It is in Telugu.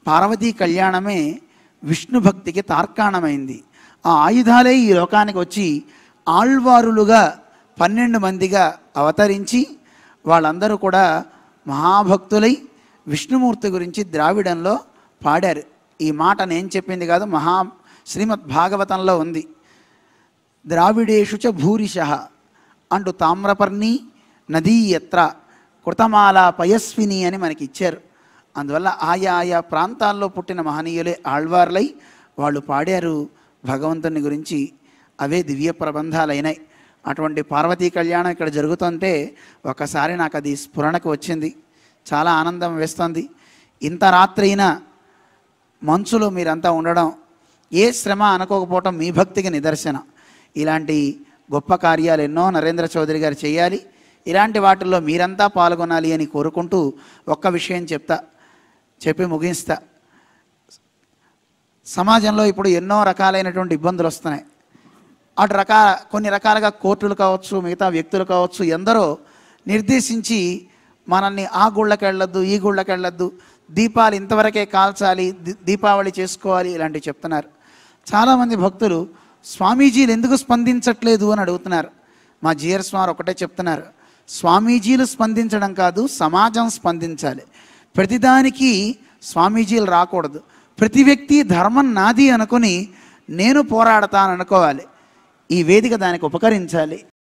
పార్వతీ కళ్యాణమే విష్ణు భక్తికి తార్కాణమైంది ఆ ఆయుధాలే ఈ లోకానికి వచ్చి ఆళ్వారులుగా పన్నెండు మందిగా అవతరించి వాళ్ళందరూ కూడా మహాభక్తులై విష్ణుమూర్తి గురించి ద్రావిడంలో పాడారు ఈ మాట నేను చెప్పింది కాదు మహా శ్రీమద్ భాగవతంలో ఉంది ద్రావిడేషు చ భూరిశ అంటూ తామ్రపర్ణి నదీ ఎత్ర కృతమాల పయస్విని అని మనకి ఇచ్చారు అందువల్ల ఆయా ఆయా ప్రాంతాల్లో పుట్టిన మహనీయులే ఆళ్వార్లై వాళ్ళు పాడారు భగవంతుని గురించి అవే దివ్య ప్రబంధాలైనాయి అటువంటి పార్వతీ కళ్యాణం ఇక్కడ జరుగుతుంటే ఒకసారి నాకు అది స్ఫురణకు వచ్చింది చాలా ఆనందం వేస్తుంది ఇంత రాత్రైనా మంచులో మీరంతా ఉండడం ఏ శ్రమ అనుకోకపోవటం మీ భక్తికి నిదర్శనం ఇలాంటి గొప్ప కార్యాలు ఎన్నో నరేంద్ర చౌదరి గారు చేయాలి ఇలాంటి వాటిల్లో మీరంతా పాల్గొనాలి అని కోరుకుంటూ ఒక్క విషయం చెప్తా చెప్పి ముగిస్తా సమాజంలో ఇప్పుడు ఎన్నో రకాలైనటువంటి ఇబ్బందులు వస్తున్నాయి అటు రకాల కొన్ని రకాలుగా కోర్టులు కావచ్చు మిగతా వ్యక్తులు కావచ్చు ఎందరో నిర్దేశించి మనల్ని ఆ గుళ్ళకి వెళ్ళొద్దు ఈ గుళ్ళకి వెళ్ళొద్దు దీపాలు ఇంతవరకే కాల్చాలి దీ- దీపావళి చేసుకోవాలి ఇలాంటివి చెప్తున్నారు చాలామంది భక్తులు స్వామీజీలు ఎందుకు స్పందించట్లేదు అని అడుగుతున్నారు మా జిఆర్ స్వామి ఒకటే చెప్తున్నారు స్వామీజీలు స్పందించడం కాదు సమాజం స్పందించాలి ప్రతిదానికి స్వామీజీలు రాకూడదు ప్రతి వ్యక్తి ధర్మం నాది అనుకుని నేను పోరాడతాను అనుకోవాలి ఈ వేదిక దానికి ఉపకరించాలి